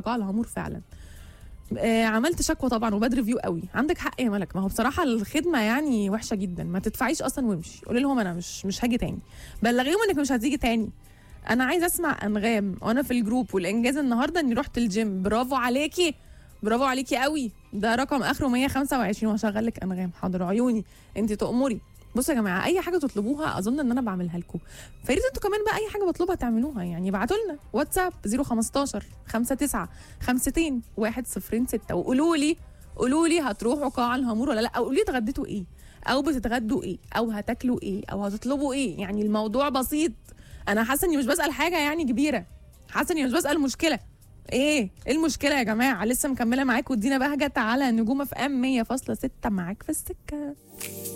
قاع الهامور فعلا آه عملت شكوى طبعا وباد ريفيو قوي عندك حق يا ملك ما هو بصراحه الخدمه يعني وحشه جدا ما تدفعيش اصلا وامشي قولي لهم انا مش مش هاجي تاني بلغيهم انك مش هتيجي تاني انا عايز اسمع انغام وانا في الجروب والانجاز النهارده اني رحت الجيم برافو عليكي برافو عليكي قوي ده رقم اخره 125 وهشغل لك انغام حاضر عيوني انت تأمري بصوا يا جماعه اي حاجه تطلبوها اظن ان انا بعملها لكم فياريت انتوا كمان بقى اي حاجه بطلبها تعملوها يعني ابعتوا لنا واتساب 015 59 50 106 وقولوا لي قولوا لي هتروحوا قاع الهامور ولا لا او قولوا لي اتغديتوا ايه او بتتغدوا ايه او هتاكلوا ايه او هتطلبوا ايه يعني الموضوع بسيط انا حاسه اني مش بسال حاجه يعني كبيره حاسه اني مش بسال مشكله ايه ايه المشكله يا جماعه لسه مكمله معاكم ودينا بهجت على نجوم في ام 100.6 معاك في السكه